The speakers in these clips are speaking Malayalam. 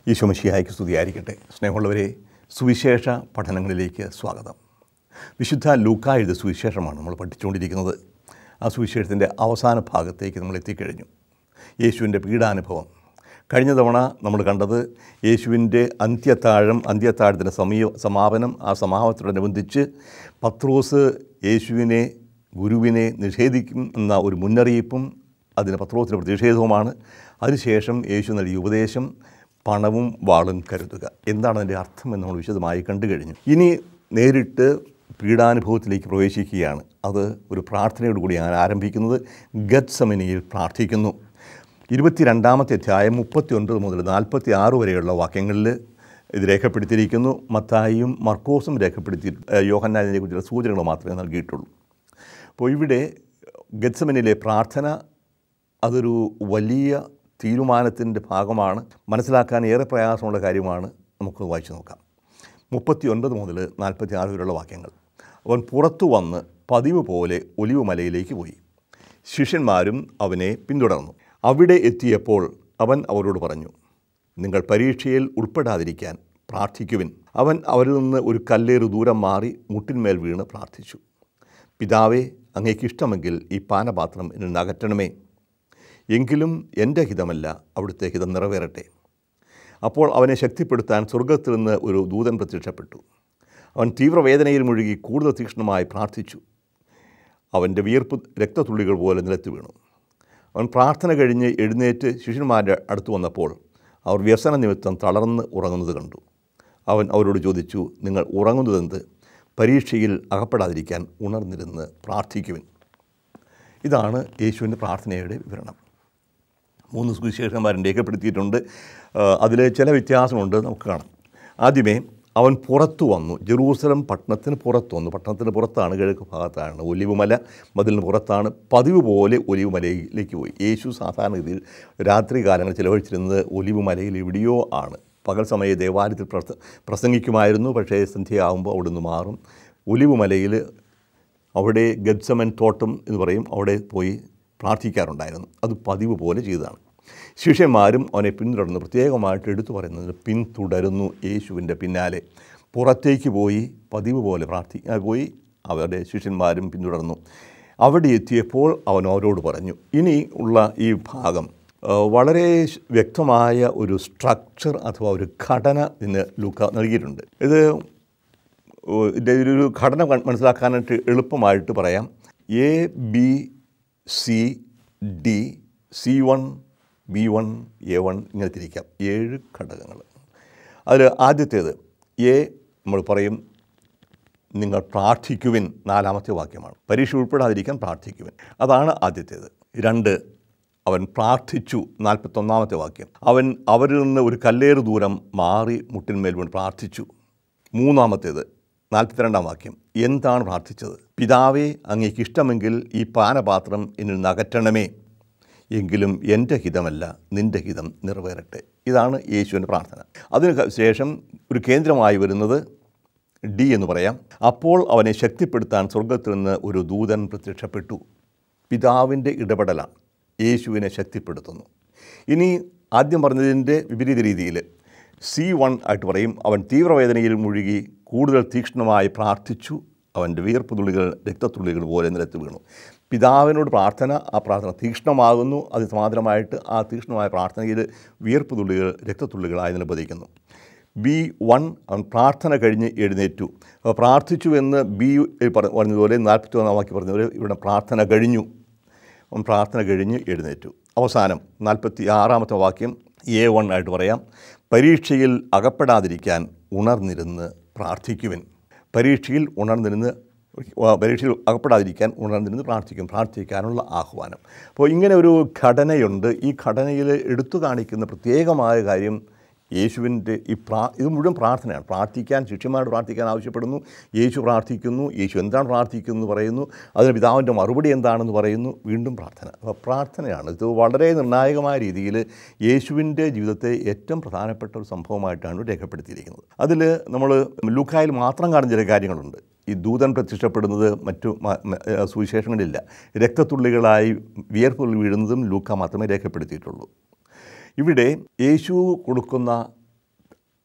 ഈശോമശിയായ്ക്ക് സ്തുതിയായിരിക്കട്ടെ സ്നേഹമുള്ളവരെ സുവിശേഷ പഠനങ്ങളിലേക്ക് സ്വാഗതം വിശുദ്ധ ലൂക്ക എഴുതിയ സുവിശേഷമാണ് നമ്മൾ പഠിച്ചുകൊണ്ടിരിക്കുന്നത് ആ സുവിശേഷത്തിൻ്റെ അവസാന ഭാഗത്തേക്ക് നമ്മൾ എത്തിക്കഴിഞ്ഞു യേശുവിൻ്റെ പീഡാനുഭവം കഴിഞ്ഞ തവണ നമ്മൾ കണ്ടത് യേശുവിൻ്റെ അന്ത്യത്താഴം അന്ത്യത്താഴത്തിൻ്റെ സമയ സമാപനം ആ സമാപനത്തോടനുബന്ധിച്ച് പത്രോസ് യേശുവിനെ ഗുരുവിനെ നിഷേധിക്കും എന്ന ഒരു മുന്നറിയിപ്പും അതിന് പത്രോസിൻ്റെ പ്രതിഷേധവുമാണ് അതിനുശേഷം യേശു നൽകിയ ഉപദേശം പണവും വാളും കരുതുക എന്താണ് അതിൻ്റെ അർത്ഥം എന്ന് നമ്മൾ വിശദമായി കണ്ടു കഴിഞ്ഞു ഇനി നേരിട്ട് പീഡാനുഭവത്തിലേക്ക് പ്രവേശിക്കുകയാണ് അത് ഒരു പ്രാർത്ഥനയോടുകൂടിയാണ് ആരംഭിക്കുന്നത് ഗത്സമനിയിൽ പ്രാർത്ഥിക്കുന്നു ഇരുപത്തിരണ്ടാമത്തെ അധ്യായം മുപ്പത്തി ഒൻപത് മുതൽ നാൽപ്പത്തി ആറ് വരെയുള്ള വാക്യങ്ങളിൽ ഇത് രേഖപ്പെടുത്തിയിരിക്കുന്നു മത്തായിയും മർക്കോസും രേഖപ്പെടുത്തി യോഹന്നാനെ കുറിച്ചുള്ള സൂചനകൾ മാത്രമേ നൽകിയിട്ടുള്ളൂ അപ്പോൾ ഇവിടെ ഗത്സമനിലെ പ്രാർത്ഥന അതൊരു വലിയ തീരുമാനത്തിൻ്റെ ഭാഗമാണ് മനസ്സിലാക്കാൻ ഏറെ പ്രയാസമുള്ള കാര്യമാണ് നമുക്ക് വായിച്ചു നോക്കാം മുപ്പത്തി ഒൻപത് മുതൽ നാൽപ്പത്തി ആറ് വരെയുള്ള വാക്യങ്ങൾ അവൻ പുറത്തു വന്ന് പതിവ് പോലെ ഒലിവ് മലയിലേക്ക് പോയി ശിഷ്യന്മാരും അവനെ പിന്തുടർന്നു അവിടെ എത്തിയപ്പോൾ അവൻ അവരോട് പറഞ്ഞു നിങ്ങൾ പരീക്ഷയിൽ ഉൾപ്പെടാതിരിക്കാൻ പ്രാർത്ഥിക്കുവിൻ അവൻ അവരിൽ നിന്ന് ഒരു കല്ലേറ് ദൂരം മാറി മുട്ടിന്മേൽ വീണ് പ്രാർത്ഥിച്ചു പിതാവേ അങ്ങേക്ക് ഇഷ്ടമെങ്കിൽ ഈ പാനപാത്രം എന്നിൽ നിന്ന് അകറ്റണമേ എങ്കിലും എൻ്റെ ഹിതമല്ല അവിടുത്തെ ഹിതം നിറവേറട്ടെ അപ്പോൾ അവനെ ശക്തിപ്പെടുത്താൻ സ്വർഗത്തിൽ നിന്ന് ഒരു ദൂതൻ പ്രത്യക്ഷപ്പെട്ടു അവൻ തീവ്രവേദനയിൽ മുഴുകി കൂടുതൽ തീക്ഷ്ണമായി പ്രാർത്ഥിച്ചു അവൻ്റെ വിയർപ്പ് രക്തത്തുള്ളികൾ പോലെ നിലത്ത് വീണു അവൻ പ്രാർത്ഥന കഴിഞ്ഞ് എഴുന്നേറ്റ് ശിഷ്യന്മാരുടെ അടുത്ത് വന്നപ്പോൾ അവർ വ്യസന നിമിത്തം തളർന്ന് ഉറങ്ങുന്നത് കണ്ടു അവൻ അവരോട് ചോദിച്ചു നിങ്ങൾ ഉറങ്ങുന്നതെന്ത് പരീക്ഷയിൽ അകപ്പെടാതിരിക്കാൻ ഉണർന്നിരുന്ന് പ്രാർത്ഥിക്കുവിൻ ഇതാണ് യേശുവിൻ്റെ പ്രാർത്ഥനയുടെ വിവരണം മൂന്ന് സുവിശേഷന്മാരും രേഖപ്പെടുത്തിയിട്ടുണ്ട് അതിൽ ചില വ്യത്യാസമുണ്ട് നമുക്ക് കാണാം ആദ്യമേ അവൻ പുറത്തു വന്നു ജെറൂസലം പട്ടണത്തിന് പുറത്തു വന്നു പട്ടണത്തിന് പുറത്താണ് കിഴക്ക് ഭാഗത്താണ് ഒലിവുമല മതിലിന് പുറത്താണ് പതിവ് പോലെ ഒലിവുമലയിലേക്ക് പോയി യേശു സാധാരണഗതിയിൽ രാത്രി കാലങ്ങൾ ചിലവഴിച്ചിരുന്നത് ഒലിവുമലയിൽ എവിടെയോ ആണ് പകൽ സമയ ദേവാലയത്തിൽ പ്രസ പ്രസംഗിക്കുമായിരുന്നു പക്ഷേ സന്ധ്യയാകുമ്പോൾ അവിടുന്ന് മാറും ഒലിവുമലയിൽ അവിടെ ഗദ്സമൻ തോട്ടം എന്ന് പറയും അവിടെ പോയി പ്രാർത്ഥിക്കാറുണ്ടായിരുന്നു അത് പതിവ് പോലെ ചെയ്തതാണ് ശിഷ്യന്മാരും അവനെ പിന്തുടർന്ന് പ്രത്യേകമായിട്ട് എടുത്തു പറയുന്നത് പിന്തുടരുന്നു യേശുവിൻ്റെ പിന്നാലെ പുറത്തേക്ക് പോയി പതിവ് പോലെ പ്രാർത്ഥി പോയി അവരുടെ ശിഷ്യന്മാരും പിന്തുടർന്നു അവിടെ എത്തിയപ്പോൾ അവൻ അവരോട് പറഞ്ഞു ഇനി ഉള്ള ഈ ഭാഗം വളരെ വ്യക്തമായ ഒരു സ്ട്രക്ചർ അഥവാ ഒരു ഘടന ഇന്ന് ലൂക്ക നൽകിയിട്ടുണ്ട് ഇത് ഇതിൻ്റെ ഒരു ഘടന മനസ്സിലാക്കാനായിട്ട് എളുപ്പമായിട്ട് പറയാം A B C D C one B one A one ഇങ്ങനെ തിരിക്കാം ഏഴ് ഘടകങ്ങൾ അതിൽ ആദ്യത്തേത് എ നമ്മൾ പറയും നിങ്ങൾ പ്രാർത്ഥിക്കുവിൻ നാലാമത്തെ വാക്യമാണ് പരീക്ഷ ഉൾപ്പെടാതിരിക്കാൻ പ്രാർത്ഥിക്കുവിൻ അതാണ് ആദ്യത്തേത് രണ്ട് അവൻ പ്രാർത്ഥിച്ചു നാൽപ്പത്തൊന്നാമത്തെ വാക്യം അവൻ അവരിൽ നിന്ന് ഒരു കല്ലേറ് ദൂരം മാറി മുട്ടിന്മേൽ വീണ് പ്രാർത്ഥിച്ചു മൂന്നാമത്തേത് നാൽപ്പത്തിരണ്ടാം വാക്യം എന്താണ് പ്രാർത്ഥിച്ചത് പിതാവേ അങ്ങേക്ക് ഇഷ്ടമെങ്കിൽ ഈ പാനപാത്രം എന്നിൽ നിന്ന് അകറ്റണമേ എങ്കിലും എൻ്റെ ഹിതമല്ല നിൻ്റെ ഹിതം നിറവേറട്ടെ ഇതാണ് യേശുവിൻ്റെ പ്രാർത്ഥന അതിന് ശേഷം ഒരു കേന്ദ്രമായി വരുന്നത് ഡി എന്ന് പറയാം അപ്പോൾ അവനെ ശക്തിപ്പെടുത്താൻ സ്വർഗത്തിൽ നിന്ന് ഒരു ദൂതൻ പ്രത്യക്ഷപ്പെട്ടു പിതാവിൻ്റെ ഇടപെടലാണ് യേശുവിനെ ശക്തിപ്പെടുത്തുന്നു ഇനി ആദ്യം പറഞ്ഞതിൻ്റെ വിപരീത രീതിയിൽ സി വൺ ആയിട്ട് പറയും അവൻ തീവ്രവേദനയിൽ മുഴുകി കൂടുതൽ തീക്ഷ്ണമായി പ്രാർത്ഥിച്ചു അവൻ്റെ വിയർപ്പ് തുള്ളികൾ രക്തത്തുള്ളികൾ പോലെ നിലത്ത് വീണു പിതാവിനോട് പ്രാർത്ഥന ആ പ്രാർത്ഥന തീക്ഷ്ണമാകുന്നു അത് സമാന്തരമായിട്ട് ആ തീക്ഷ്ണമായ പ്രാർത്ഥനയിൽ വിയർപ്പ് തുള്ളികൾ രക്തത്തുള്ളികളായി നിലപതിക്കുന്നു ബി വൺ അവൻ പ്രാർത്ഥന കഴിഞ്ഞ് എഴുന്നേറ്റു പ്രാർത്ഥിച്ചു എന്ന് ബി പറഞ്ഞതുപോലെ നാൽപ്പത്തി ഒന്നാം വാക്യം പറഞ്ഞതുപോലെ ഇവിടെ പ്രാർത്ഥന കഴിഞ്ഞു അവൻ പ്രാർത്ഥന കഴിഞ്ഞ് എഴുന്നേറ്റു അവസാനം നാൽപ്പത്തി ആറാമത്തെ വാക്യം എ വൺ ആയിട്ട് പറയാം പരീക്ഷയിൽ അകപ്പെടാതിരിക്കാൻ ഉണർന്നിരുന്ന് പ്രാർത്ഥിക്കുവിൻ പരീക്ഷയിൽ ഉണർന്നിരുന്ന് പരീക്ഷയിൽ അകപ്പെടാതിരിക്കാൻ ഉണർന്നിരുന്ന് പ്രാർത്ഥിക്കും പ്രാർത്ഥിക്കാനുള്ള ആഹ്വാനം അപ്പോൾ ഇങ്ങനെ ഒരു ഘടനയുണ്ട് ഈ ഘടനയിൽ എടുത്തു കാണിക്കുന്ന പ്രത്യേകമായ കാര്യം യേശുവിൻ്റെ ഈ പ്രാ ഇത് മുഴുവൻ പ്രാർത്ഥനയാണ് പ്രാർത്ഥിക്കാൻ ശിഷ്യന്മാരോട് പ്രാർത്ഥിക്കാൻ ആവശ്യപ്പെടുന്നു യേശു പ്രാർത്ഥിക്കുന്നു യേശു എന്താണ് പ്രാർത്ഥിക്കുന്നു പറയുന്നു അതിന് പിതാവിൻ്റെ മറുപടി എന്താണെന്ന് പറയുന്നു വീണ്ടും പ്രാർത്ഥന അപ്പോൾ പ്രാർത്ഥനയാണ് ഇത് വളരെ നിർണായകമായ രീതിയിൽ യേശുവിൻ്റെ ജീവിതത്തെ ഏറ്റവും പ്രധാനപ്പെട്ട ഒരു സംഭവമായിട്ടാണ് രേഖപ്പെടുത്തിയിരിക്കുന്നത് അതിൽ നമ്മൾ ലൂക്കായിൽ മാത്രം കാണുന്ന ചില കാര്യങ്ങളുണ്ട് ഈ ദൂതൻ പ്രത്യക്ഷപ്പെടുന്നത് മറ്റു സുവിശേഷങ്ങളില്ല രക്തത്തുള്ളികളായി വിയർപ്പുള്ളിൽ വീഴുന്നതും ലൂക്ക മാത്രമേ രേഖപ്പെടുത്തിയിട്ടുള്ളൂ ഇവിടെ യേശു കൊടുക്കുന്ന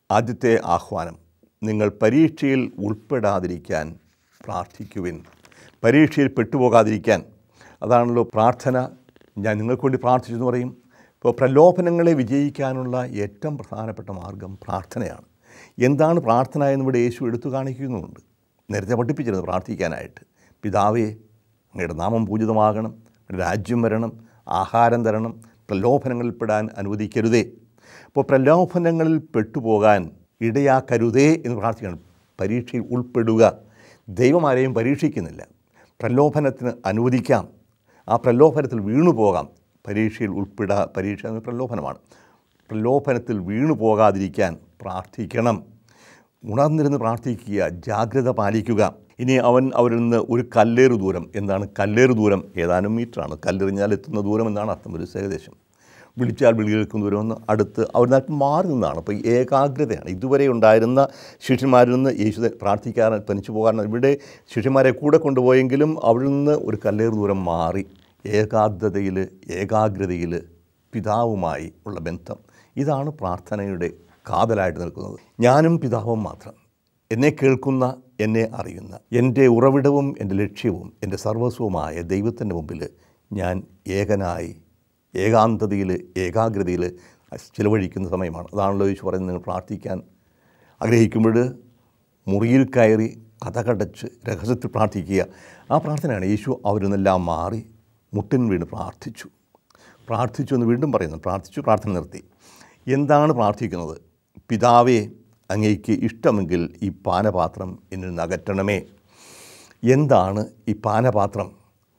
ആദ്യത്തെ ആഹ്വാനം നിങ്ങൾ പരീക്ഷയിൽ ഉൾപ്പെടാതിരിക്കാൻ പ്രാർത്ഥിക്കുവിൻ പരീക്ഷയിൽ പെട്ടുപോകാതിരിക്കാൻ അതാണല്ലോ പ്രാർത്ഥന ഞാൻ നിങ്ങൾക്ക് വേണ്ടി പ്രാർത്ഥിച്ചു എന്ന് പറയും ഇപ്പോൾ പ്രലോഭനങ്ങളെ വിജയിക്കാനുള്ള ഏറ്റവും പ്രധാനപ്പെട്ട മാർഗം പ്രാർത്ഥനയാണ് എന്താണ് പ്രാർത്ഥന എന്നിവിടെ യേശു എടുത്തു കാണിക്കുന്നുണ്ട് നേരത്തെ പഠിപ്പിച്ചിരുന്നു പ്രാർത്ഥിക്കാനായിട്ട് പിതാവേ അങ്ങയുടെ നാമം പൂജിതമാകണം അങ്ങയുടെ രാജ്യം വരണം ആഹാരം തരണം പ്രലോഭനങ്ങളിൽപ്പെടാൻ അനുവദിക്കരുതേ അപ്പോൾ പ്രലോഭനങ്ങളിൽ പെട്ടുപോകാൻ ഇടയാക്കരുതേ എന്ന് പ്രാർത്ഥിക്കണം പരീക്ഷയിൽ ഉൾപ്പെടുക ദൈവം ആരെയും പരീക്ഷിക്കുന്നില്ല പ്രലോഭനത്തിന് അനുവദിക്കാം ആ പ്രലോഭനത്തിൽ വീണു പോകാം പരീക്ഷയിൽ ഉൾപ്പെടാ പരീക്ഷ എന്ന പ്രലോഭനമാണ് പ്രലോഭനത്തിൽ വീണു പോകാതിരിക്കാൻ പ്രാർത്ഥിക്കണം ഉണർന്നിരുന്ന് പ്രാർത്ഥിക്കുക ജാഗ്രത പാലിക്കുക ഇനി അവൻ അവരിൽ നിന്ന് ഒരു കല്ലേറ് ദൂരം എന്താണ് കല്ലേറ് ദൂരം ഏതാനും മീറ്ററാണ് കല്ലെറിഞ്ഞാൽ എത്തുന്ന ദൂരം എന്നാണ് അർത്ഥം ഒരു ഏകദേശം വിളിച്ചാൽ വിളി കേൾക്കുന്ന ദൂരം ഒന്ന് അടുത്ത് അവർ നാട്ടിൽ മാറി നിന്നാണ് അപ്പോൾ ഈ ഏകാഗ്രതയാണ് ഇതുവരെ ഉണ്ടായിരുന്ന ശിഷ്യന്മാരിൽ നിന്ന് യേശു പ്രാർത്ഥിക്കാറ് തനിച്ചു പോകാൻ ഇവിടെ ശിഷ്യന്മാരെ കൂടെ കൊണ്ടുപോയെങ്കിലും അവിടെ നിന്ന് ഒരു കല്ലേറ് ദൂരം മാറി ഏകാഗ്രതയിൽ ഏകാഗ്രതയിൽ പിതാവുമായി ഉള്ള ബന്ധം ഇതാണ് പ്രാർത്ഥനയുടെ കാതലായിട്ട് നിൽക്കുന്നത് ഞാനും പിതാവും മാത്രം എന്നെ കേൾക്കുന്ന എന്നെ അറിയുന്ന എൻ്റെ ഉറവിടവും എൻ്റെ ലക്ഷ്യവും എൻ്റെ സർവസ്വവുമായ ദൈവത്തിൻ്റെ മുമ്പിൽ ഞാൻ ഏകനായി ഏകാന്തതയിൽ ഏകാഗ്രതയിൽ ചിലവഴിക്കുന്ന സമയമാണ് അതാണല്ലോ യേശു പറയുന്നത് നിങ്ങൾ പ്രാർത്ഥിക്കാൻ ആഗ്രഹിക്കുമ്പോൾ മുറിയിൽ കയറി കഥകടച്ച് രഹസ്യത്തിൽ പ്രാർത്ഥിക്കുക ആ പ്രാർത്ഥനയാണ് യേശു അവരിൽ നിന്നെല്ലാം മാറി മുട്ടിൻ വീണ് പ്രാർത്ഥിച്ചു പ്രാർത്ഥിച്ചു എന്ന് വീണ്ടും പറയുന്നു പ്രാർത്ഥിച്ചു പ്രാർത്ഥന നിർത്തി എന്താണ് പ്രാർത്ഥിക്കുന്നത് പിതാവേ അങ്ങേക്ക് ഇഷ്ടമെങ്കിൽ ഈ പാനപാത്രം എന്നിൽ നിന്ന് അകറ്റണമേ എന്താണ് ഈ പാനപാത്രം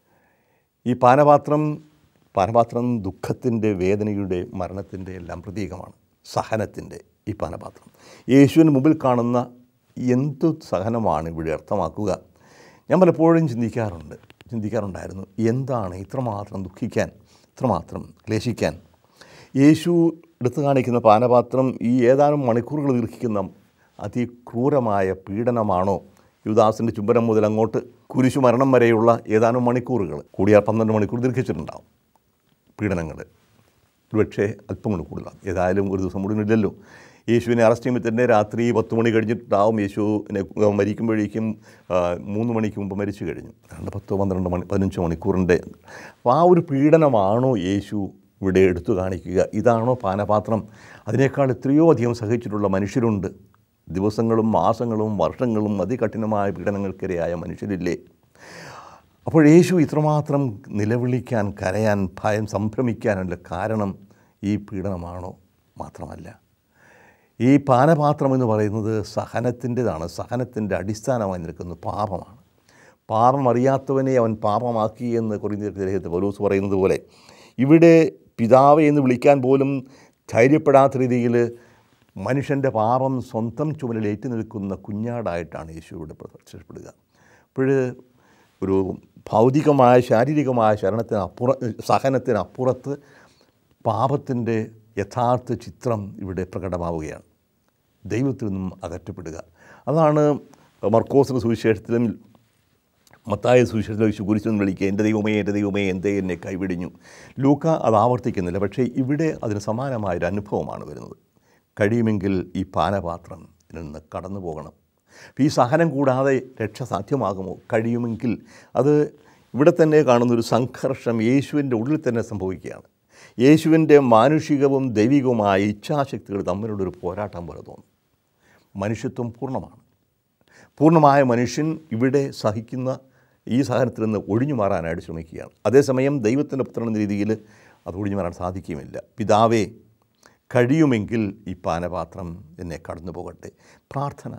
ഈ പാനപാത്രം പാനപാത്രം ദുഃഖത്തിൻ്റെ വേദനയുടെ മരണത്തിൻ്റെ എല്ലാം പ്രതീകമാണ് സഹനത്തിൻ്റെ ഈ പാനപാത്രം യേശുവിന് മുമ്പിൽ കാണുന്ന എന്തു സഹനമാണ് ഇവിടെ അർത്ഥമാക്കുക ഞാൻ പലപ്പോഴും ചിന്തിക്കാറുണ്ട് ചിന്തിക്കാറുണ്ടായിരുന്നു എന്താണ് ഇത്രമാത്രം ദുഃഖിക്കാൻ ഇത്രമാത്രം ക്ലേശിക്കാൻ യേശു എടുത്തു കാണിക്കുന്ന പാനപാത്രം ഈ ഏതാനും മണിക്കൂറുകൾ ദീർഘിക്കുന്ന അതിക്രൂരമായ പീഡനമാണോ യുദാസിൻ്റെ ചുംബനം മുതൽ അങ്ങോട്ട് കുരിശു മരണം വരെയുള്ള ഏതാനും മണിക്കൂറുകൾ കൂടിയാൽ പന്ത്രണ്ട് മണിക്കൂർ ദീർഘിച്ചിട്ടുണ്ടാവും പീഡനങ്ങൾ ഒരുപക്ഷെ അല്പം കൂടി കൂടുതലാണ് ഏതായാലും ഒരു ദിവസം മുഴുവൻ ഇല്ലല്ലോ യേശുവിനെ അറസ്റ്റ് ചെയ്യുമ്പോൾ തന്നെ രാത്രി പത്ത് മണി കഴിഞ്ഞിട്ടാവും യേശുവിനെ മരിക്കുമ്പോഴേക്കും ആ, മൂന്ന് മണിക്ക് മുമ്പ് മരിച്ചു കഴിഞ്ഞു രണ്ട് പത്തോ പന്ത്രണ്ട് മണി പതിനഞ്ച് മണിക്കൂറിൻ്റെ അപ്പോൾ ആ ഒരു പീഡനമാണോ യേശു ഇവിടെ എടുത്തു കാണിക്കുക ഇതാണോ പാനപാത്രം അതിനേക്കാൾ എത്രയോ അധികം സഹിച്ചിട്ടുള്ള മനുഷ്യരുണ്ട് ദിവസങ്ങളും മാസങ്ങളും വർഷങ്ങളും അതികഠിനമായ പീഡനങ്ങൾക്കിരയായ മനുഷ്യരില്ലേ അപ്പോൾ യേശു ഇത്രമാത്രം നിലവിളിക്കാൻ കരയാൻ ഭയം സംഭ്രമിക്കാനുള്ള കാരണം ഈ പീഡനമാണോ മാത്രമല്ല ഈ പാനപാത്രം എന്ന് പറയുന്നത് സഹനത്തിൻ്റെതാണ് സഹനത്തിൻ്റെ അടിസ്ഥാനമായി നിൽക്കുന്ന പാപമാണ് പാപം അറിയാത്തവനെ അവൻ പാപമാക്കി എന്ന് കുറിഞ്ഞ പൗലൂസ് പറയുന്നത് പോലെ ഇവിടെ പിതാവ് എന്ന് വിളിക്കാൻ പോലും ധൈര്യപ്പെടാത്ത രീതിയിൽ മനുഷ്യൻ്റെ പാപം സ്വന്തം ചുമലിൽ ഏറ്റു നിൽക്കുന്ന കുഞ്ഞാടായിട്ടാണ് യേശു ഇവിടെ പ്രത്യക്ഷപ്പെടുക അപ്പോൾ ഒരു ഭൗതികമായ ശാരീരികമായ ശരണത്തിന് അപ്പുറ സഹനത്തിനപ്പുറത്ത് പാപത്തിൻ്റെ യഥാർത്ഥ ചിത്രം ഇവിടെ പ്രകടമാവുകയാണ് ദൈവത്തിൽ നിന്നും അകറ്റപ്പെടുക അതാണ് മർക്കോസിൻ്റെ സുവിശേഷത്തിലും മത്തായ സുവിശേഷത്തിൽ യേശു കുരിശെന്ന് വിളിക്കുക എൻ്റെ ദൈവമേ എൻ്റെ ദൈവമേ എന്തേ എന്നെ കൈവിടിഞ്ഞു ലൂക്ക അത് ആവർത്തിക്കുന്നില്ല പക്ഷേ ഇവിടെ അതിന് സമാനമായൊരു അനുഭവമാണ് വരുന്നത് കഴിയുമെങ്കിൽ ഈ പാനപാത്രം ഇതിൽ നിന്ന് കടന്നു പോകണം അപ്പോൾ ഈ സഹനം കൂടാതെ രക്ഷ സാധ്യമാകുമോ കഴിയുമെങ്കിൽ അത് ഇവിടെ തന്നെ കാണുന്നൊരു സംഘർഷം യേശുവിൻ്റെ ഉള്ളിൽ തന്നെ സംഭവിക്കുകയാണ് യേശുവിൻ്റെ മാനുഷികവും ദൈവികവുമായ ഇച്ഛാശക്തികൾ തമ്മിലുള്ളൊരു പോരാട്ടം പോലെ തോന്നും മനുഷ്യത്വം പൂർണ്ണമാണ് പൂർണ്ണമായ മനുഷ്യൻ ഇവിടെ സഹിക്കുന്ന ഈ സഹനത്തിൽ നിന്ന് ഒഴിഞ്ഞു മാറാനായിട്ട് ശ്രമിക്കുകയാണ് അതേസമയം ദൈവത്തിൻ്റെ പുത്രൻ എന്ന രീതിയിൽ അത് ഒഴിഞ്ഞു മാറാൻ സാധിക്കുകയുമില്ല പിതാവേ കഴിയുമെങ്കിൽ ഈ പാനപാത്രം എന്നെ കടന്നു പോകട്ടെ പ്രാർത്ഥന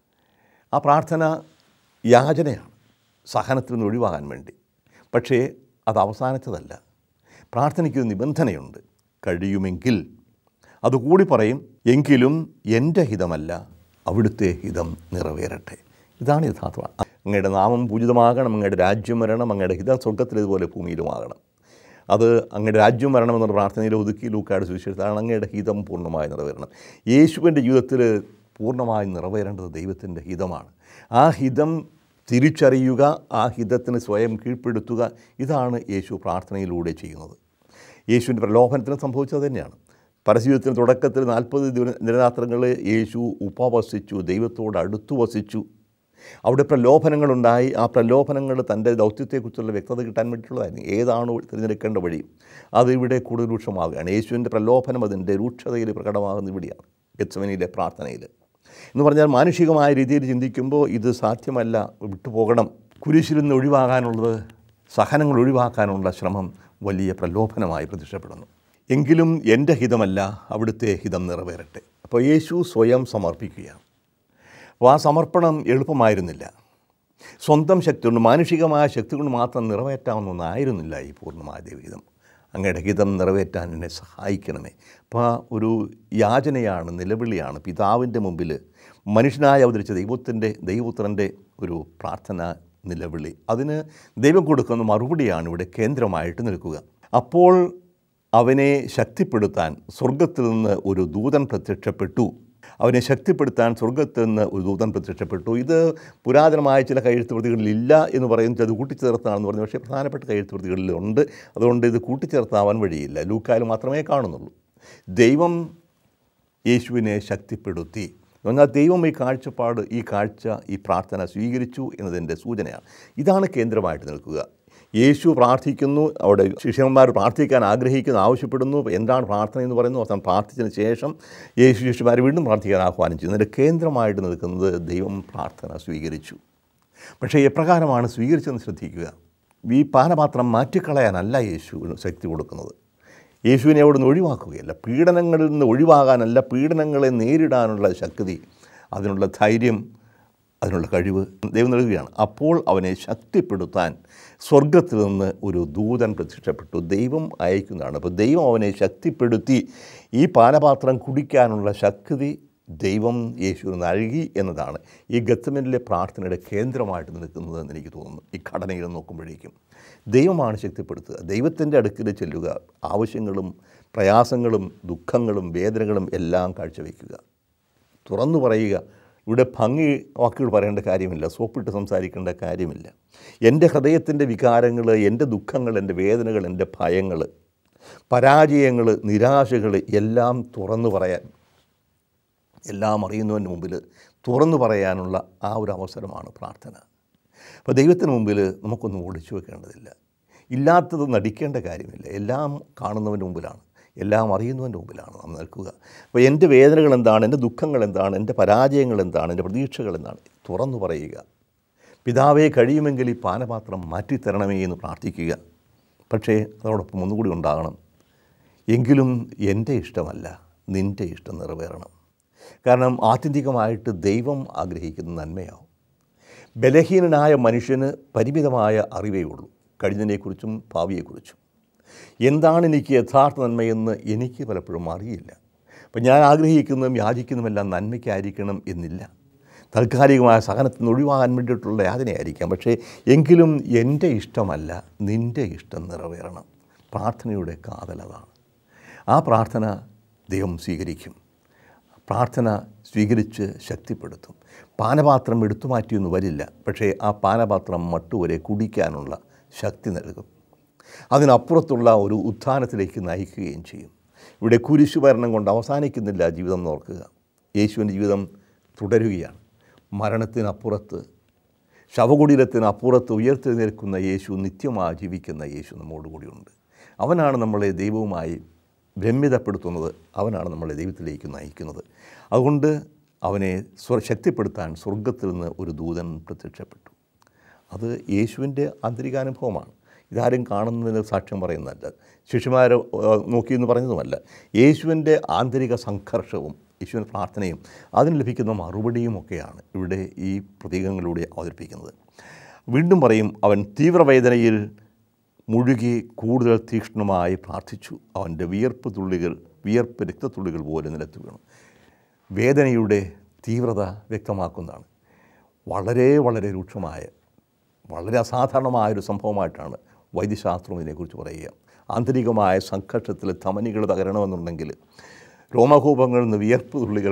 ആ പ്രാർത്ഥന യാചനയാണ് സഹനത്തിൽ നിന്ന് ഒഴിവാകാൻ വേണ്ടി പക്ഷേ അത് അവസാനത്തതല്ല പ്രാർത്ഥനയ്ക്കൊരു നിബന്ധനയുണ്ട് കഴിയുമെങ്കിൽ അതുകൂടി പറയും എങ്കിലും എൻ്റെ ഹിതമല്ല അവിടുത്തെ ഹിതം നിറവേറട്ടെ ഇതാണ് യഥാർത്ഥം അങ്ങയുടെ നാമം പൂജിതമാകണം അങ്ങയുടെ രാജ്യം വരണം അങ്ങയുടെ ഹിതം സ്വർഗത്തിലേതുപോലെ ഭൂമിയിലുമാകണം അത് അങ്ങയുടെ രാജ്യം വരണമെന്നുള്ള പ്രാർത്ഥനയിൽ ഒതുക്കി ലൂക്കാട് സുവിശേഷത്താണ് അങ്ങയുടെ ഹിതം പൂർണ്ണമായി നിറവേറണം യേശുവിൻ്റെ ജീവിതത്തിൽ പൂർണ്ണമായി നിറവേറേണ്ടത് ദൈവത്തിൻ്റെ ഹിതമാണ് ആ ഹിതം തിരിച്ചറിയുക ആ ഹിതത്തിന് സ്വയം കീഴ്പ്പെടുത്തുക ഇതാണ് യേശു പ്രാർത്ഥനയിലൂടെ ചെയ്യുന്നത് യേശുവിൻ്റെ പ്രലോഭനത്തിന് സംഭവിച്ചത് തന്നെയാണ് പരസ്യത്തിന് തുടക്കത്തിൽ നാൽപ്പത് ദിനരാത്രങ്ങൾ യേശു ഉപവസിച്ചു ദൈവത്തോട് അടുത്തു വസിച്ചു അവിടെ പ്രലോഭനങ്ങളുണ്ടായി ആ പ്രലോഭനങ്ങൾ തൻ്റെ ദൗത്യത്തെക്കുറിച്ചുള്ള വ്യക്തത കിട്ടാൻ വേണ്ടിയിട്ടുള്ളതായിരുന്നു ഏതാണ് തിരഞ്ഞെടുക്കേണ്ട വഴി അത് ഇവിടെ കൂടുതൽ രൂക്ഷമാവുകയാണ് യേശുവിൻ്റെ പ്രലോഭനം അതിൻ്റെ രൂക്ഷതയിൽ പ്രകടമാകുന്ന ഇവിടെയാണ് ഗത്സമനിയിലെ പ്രാർത്ഥനയിൽ എന്ന് പറഞ്ഞാൽ മാനുഷികമായ രീതിയിൽ ചിന്തിക്കുമ്പോൾ ഇത് സാധ്യമല്ല വിട്ടുപോകണം കുരിശിൽ നിന്ന് ഒഴിവാകാനുള്ളത് സഹനങ്ങൾ ഒഴിവാക്കാനുള്ള ശ്രമം വലിയ പ്രലോഭനമായി പ്രത്യക്ഷപ്പെടുന്നു എങ്കിലും എൻ്റെ ഹിതമല്ല അവിടുത്തെ ഹിതം നിറവേറട്ടെ അപ്പോൾ യേശു സ്വയം സമർപ്പിക്കുകയാണ് അപ്പോൾ ആ സമർപ്പണം എളുപ്പമായിരുന്നില്ല സ്വന്തം ശക്തി കൊണ്ട് മാനുഷികമായ ശക്തി കൊണ്ട് മാത്രം നിറവേറ്റാവുന്ന ഒന്നായിരുന്നില്ല ഈ പൂർണ്ണമായ ദൈവഹിതം അങ്ങയുടെ ഹിതം നിറവേറ്റാൻ എന്നെ സഹായിക്കണമേ അപ്പോൾ ആ ഒരു യാചനയാണ് നിലവിളിയാണ് പിതാവിൻ്റെ മുമ്പിൽ മനുഷ്യനായി അവതരിച്ച ദൈവത്തിൻ്റെ ദൈവപുത്രൻ്റെ ഒരു പ്രാർത്ഥന നിലവിളി അതിന് ദൈവം കൊടുക്കുന്ന മറുപടിയാണ് ഇവിടെ കേന്ദ്രമായിട്ട് നിൽക്കുക അപ്പോൾ അവനെ ശക്തിപ്പെടുത്താൻ സ്വർഗത്തിൽ നിന്ന് ഒരു ദൂതൻ പ്രത്യക്ഷപ്പെട്ടു അവനെ ശക്തിപ്പെടുത്താൻ സ്വർഗത്തിൽ നിന്ന് ഒരു ദൂതൻ പ്രത്യക്ഷപ്പെട്ടു ഇത് പുരാതനമായ ചില കഴുത്തുപ്രതികളിൽ ഇല്ല എന്ന് പറയുന്നത് അത് കൂട്ടിച്ചേർത്താണെന്ന് പറഞ്ഞു പക്ഷേ പ്രധാനപ്പെട്ട കഴുത്തുപ്രതികളിലുണ്ട് അതുകൊണ്ട് ഇത് കൂട്ടിച്ചേർത്താവാൻ വഴിയില്ല ലൂക്കായിൽ മാത്രമേ കാണുന്നുള്ളൂ ദൈവം യേശുവിനെ ശക്തിപ്പെടുത്തി എന്നാൽ ദൈവം ഈ കാഴ്ചപ്പാട് ഈ കാഴ്ച ഈ പ്രാർത്ഥന സ്വീകരിച്ചു എന്നതിൻ്റെ സൂചനയാണ് ഇതാണ് കേന്ദ്രമായിട്ട് നിൽക്കുക യേശു പ്രാർത്ഥിക്കുന്നു അവിടെ ശിഷ്യന്മാർ പ്രാർത്ഥിക്കാൻ ആഗ്രഹിക്കുന്നു ആവശ്യപ്പെടുന്നു എന്താണ് പ്രാർത്ഥന എന്ന് പറയുന്നു അവസാനം പ്രാർത്ഥിച്ചതിന് ശേഷം യേശു ശിഷ്യന്മാർ വീണ്ടും പ്രാർത്ഥിക്കാൻ ആഹ്വാനം ചെയ്യുന്നു അതിൻ്റെ കേന്ദ്രമായിട്ട് നിൽക്കുന്നത് ദൈവം പ്രാർത്ഥന സ്വീകരിച്ചു പക്ഷേ എപ്രകാരമാണ് സ്വീകരിച്ചതെന്ന് ശ്രദ്ധിക്കുക ഈ പാനപാത്രം മാറ്റിക്കളയാനല്ല യേശു ശക്തി കൊടുക്കുന്നത് യേശുവിനെ അവിടെ നിന്ന് ഒഴിവാക്കുകയല്ല പീഡനങ്ങളിൽ നിന്ന് ഒഴിവാകാനല്ല പീഡനങ്ങളെ നേരിടാനുള്ള ശക്തി അതിനുള്ള ധൈര്യം അതിനുള്ള കഴിവ് ദൈവം നൽകുകയാണ് അപ്പോൾ അവനെ ശക്തിപ്പെടുത്താൻ സ്വർഗത്തിൽ നിന്ന് ഒരു ദൂതൻ പ്രത്യക്ഷപ്പെട്ടു ദൈവം അയക്കുന്നതാണ് അപ്പോൾ ദൈവം അവനെ ശക്തിപ്പെടുത്തി ഈ പാനപാത്രം കുടിക്കാനുള്ള ശക്തി ദൈവം യേശുവിന് നൽകി എന്നതാണ് ഈ ഗത്തമിനിലെ പ്രാർത്ഥനയുടെ കേന്ദ്രമായിട്ട് നിൽക്കുന്നതെന്ന് എനിക്ക് തോന്നുന്നു ഈ ഘടനയിൽ നോക്കുമ്പോഴേക്കും ദൈവമാണ് ശക്തിപ്പെടുത്തുക ദൈവത്തിൻ്റെ അടുക്കൽ ചെല്ലുക ആവശ്യങ്ങളും പ്രയാസങ്ങളും ദുഃഖങ്ങളും വേദനകളും എല്ലാം കാഴ്ചവെക്കുക തുറന്നു പറയുക ഇവിടെ ഭംഗി വാക്കുകൾ പറയേണ്ട കാര്യമില്ല സോപ്പിട്ട് സംസാരിക്കേണ്ട കാര്യമില്ല എൻ്റെ ഹൃദയത്തിൻ്റെ വികാരങ്ങൾ എൻ്റെ ദുഃഖങ്ങൾ എൻ്റെ വേദനകൾ എൻ്റെ ഭയങ്ങൾ പരാജയങ്ങൾ നിരാശകൾ എല്ലാം തുറന്നു പറയാൻ എല്ലാം അറിയുന്നവൻ്റെ മുമ്പിൽ തുറന്നു പറയാനുള്ള ആ ഒരു അവസരമാണ് പ്രാർത്ഥന അപ്പോൾ ദൈവത്തിന് മുമ്പിൽ നമുക്കൊന്നും ഒളിച്ചു വെക്കേണ്ടതില്ല ഇല്ലാത്തത് നടിക്കേണ്ട കാര്യമില്ല എല്ലാം കാണുന്നവൻ്റെ മുമ്പിലാണ് എല്ലാം അറിയുന്നവൻ്റെ മുമ്പിലാണ് നാം നിൽക്കുക അപ്പോൾ എൻ്റെ വേദനകൾ എന്താണ് എൻ്റെ ദുഃഖങ്ങൾ എന്താണ് എൻ്റെ പരാജയങ്ങൾ എന്താണ് എൻ്റെ പ്രതീക്ഷകൾ എന്താണ് തുറന്നു പറയുക പിതാവെ കഴിയുമെങ്കിൽ ഈ പാനപാത്രം മാറ്റിത്തരണമേ എന്ന് പ്രാർത്ഥിക്കുക പക്ഷേ അതോടൊപ്പം ഒന്നുകൂടി ഉണ്ടാകണം എങ്കിലും എൻ്റെ ഇഷ്ടമല്ല നിൻ്റെ ഇഷ്ടം നിറവേറണം കാരണം ആത്യന്തികമായിട്ട് ദൈവം ആഗ്രഹിക്കുന്ന നന്മയാവും ബലഹീനനായ മനുഷ്യന് പരിമിതമായ അറിവേ ഉള്ളൂ കഴിഞ്ഞതിനെക്കുറിച്ചും ഭാവിയെക്കുറിച്ചും എന്താണ് എനിക്ക് യഥാർത്ഥ നന്മയെന്ന് എനിക്ക് പലപ്പോഴും അറിയില്ല അപ്പം ഞാൻ ആഗ്രഹിക്കുന്നതും യാചിക്കുന്നതുമെല്ലാം നന്മയ്ക്കായിരിക്കണം എന്നില്ല താൽക്കാലികമായ സഹനത്തിൽ നിന്ന് ഒഴിവാകാൻ വേണ്ടിയിട്ടുള്ള യാതനയായിരിക്കാം പക്ഷേ എങ്കിലും എൻ്റെ ഇഷ്ടമല്ല നിൻ്റെ ഇഷ്ടം നിറവേറണം പ്രാർത്ഥനയുടെ കാതലതാണ് ആ പ്രാർത്ഥന ദൈവം സ്വീകരിക്കും പ്രാർത്ഥന സ്വീകരിച്ച് ശക്തിപ്പെടുത്തും പാനപാത്രം എടുത്തു മാറ്റിയൊന്നും വരില്ല പക്ഷേ ആ പാനപാത്രം മട്ടുവരെ കുടിക്കാനുള്ള ശക്തി നൽകും അതിനപ്പുറത്തുള്ള ഒരു ഉത്ഥാനത്തിലേക്ക് നയിക്കുകയും ചെയ്യും ഇവിടെ കുരിശുഭരണം കൊണ്ട് അവസാനിക്കുന്നില്ല ജീവിതം എന്ന് ഓർക്കുക യേശുവിൻ്റെ ജീവിതം തുടരുകയാണ് മരണത്തിനപ്പുറത്ത് ശവകുടീരത്തിനപ്പുറത്ത് ഉയർത്തെഴുന്നേൽക്കുന്ന യേശു നിത്യമായി ജീവിക്കുന്ന യേശു നമ്മോടുകൂടിയുണ്ട് അവനാണ് നമ്മളെ ദൈവവുമായി ഭ്രമ്യതപ്പെടുത്തുന്നത് അവനാണ് നമ്മളെ ദൈവത്തിലേക്ക് നയിക്കുന്നത് അതുകൊണ്ട് അവനെ സ്വ ശക്തിപ്പെടുത്താൻ സ്വർഗത്തിൽ നിന്ന് ഒരു ദൂതൻ പ്രത്യക്ഷപ്പെട്ടു അത് യേശുവിൻ്റെ ആന്തരികാനുഭവമാണ് ഇതാരും കാണുന്നതിന് സാക്ഷ്യം പറയുന്നതല്ല ശിശുമാരെ നോക്കിയെന്ന് പറഞ്ഞതുമല്ല യേശുവിൻ്റെ ആന്തരിക സംഘർഷവും യേശുവിൻ്റെ പ്രാർത്ഥനയും അതിന് ലഭിക്കുന്ന മറുപടിയും ഒക്കെയാണ് ഇവിടെ ഈ പ്രതീകങ്ങളിലൂടെ അവതരിപ്പിക്കുന്നത് വീണ്ടും പറയും അവൻ തീവ്രവേദനയിൽ മുഴുകി കൂടുതൽ തീക്ഷ്ണമായി പ്രാർത്ഥിച്ചു അവൻ്റെ വിയർപ്പ് തുള്ളികൾ വിയർപ്പ് രക്തത്തുള്ളികൾ പോലെ നിലത്ത് വീണു വേദനയുടെ തീവ്രത വ്യക്തമാക്കുന്നതാണ് വളരെ വളരെ രൂക്ഷമായ വളരെ അസാധാരണമായൊരു സംഭവമായിട്ടാണ് വൈദ്യശാസ്ത്രം ഇതിനെക്കുറിച്ച് പറയുക ആന്തരികമായ സംഘർഷത്തിൽ ധമനികൾ തകരണമെന്നുണ്ടെങ്കിൽ രോമകൂപങ്ങളിൽ നിന്ന് വിയർപ്പ് തുള്ളികൾ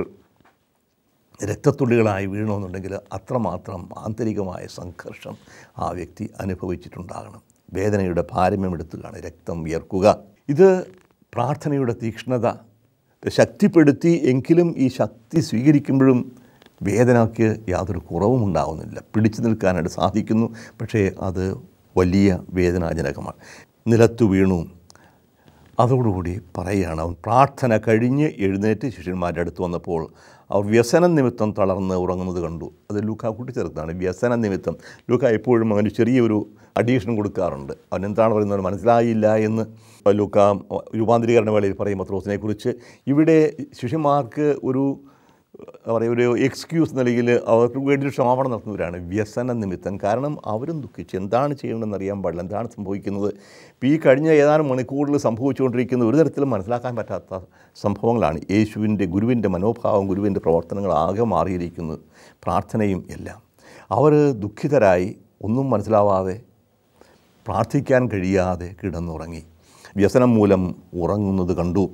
രക്തത്തുള്ളികളായി വീഴണമെന്നുണ്ടെങ്കിൽ അത്രമാത്രം ആന്തരികമായ സംഘർഷം ആ വ്യക്തി അനുഭവിച്ചിട്ടുണ്ടാകണം വേദനയുടെ പാരമ്യം എടുത്തുകയാണ് രക്തം വിയർക്കുക ഇത് പ്രാർത്ഥനയുടെ തീക്ഷ്ണത ശക്തിപ്പെടുത്തി എങ്കിലും ഈ ശക്തി സ്വീകരിക്കുമ്പോഴും വേദനയ്ക്ക് യാതൊരു കുറവും ഉണ്ടാവുന്നില്ല പിടിച്ചു നിൽക്കാനായിട്ട് സാധിക്കുന്നു പക്ഷേ അത് വലിയ വേദനാജനകമാണ് നിലത്തു വീണു അതോടുകൂടി പറയുകയാണ് അവൻ പ്രാർത്ഥന കഴിഞ്ഞ് എഴുന്നേറ്റ് ശിഷ്യന്മാരുടെ അടുത്ത് വന്നപ്പോൾ അവർ വ്യസനം നിമിത്തം തളർന്ന് ഉറങ്ങുന്നത് കണ്ടു അത് ലൂക്ക കൂട്ടിച്ചേർത്താണ് വ്യസനം നിമിത്തം ലൂക്ക എപ്പോഴും അവന് ചെറിയൊരു അഡീഷൻ കൊടുക്കാറുണ്ട് അവൻ എന്താണ് പറയുന്നത് മനസ്സിലായില്ല എന്ന് ലൂക്ക രൂപാന്തരീകരണ വേളയിൽ പറയും പത്രോസിനെ കുറിച്ച് ഇവിടെ ശിഷ്യന്മാർക്ക് ഒരു എന്താ പറയുക ഒരു എക്സ്ക്യൂസ് നിലയിൽ അവർക്ക് വേണ്ടി ഒരു ക്ഷമാപണം നടത്തുന്നവരാണ് വ്യസന നിമിത്തം കാരണം അവരും ദുഃഖിച്ച് എന്താണ് ചെയ്യണമെന്ന് അറിയാൻ പാടില്ല എന്താണ് സംഭവിക്കുന്നത് ഇപ്പോൾ ഈ കഴിഞ്ഞ ഏതാനും മണിക്കൂറിൽ സംഭവിച്ചുകൊണ്ടിരിക്കുന്ന ഒരു തരത്തിലും മനസ്സിലാക്കാൻ പറ്റാത്ത സംഭവങ്ങളാണ് യേശുവിൻ്റെ ഗുരുവിൻ്റെ മനോഭാവം ഗുരുവിൻ്റെ പ്രവർത്തനങ്ങൾ ആകെ മാറിയിരിക്കുന്നു പ്രാർത്ഥനയും എല്ലാം അവർ ദുഃഖിതരായി ഒന്നും മനസ്സിലാവാതെ പ്രാർത്ഥിക്കാൻ കഴിയാതെ കിടന്നുറങ്ങി വ്യസനം മൂലം ഉറങ്ങുന്നത് കണ്ടു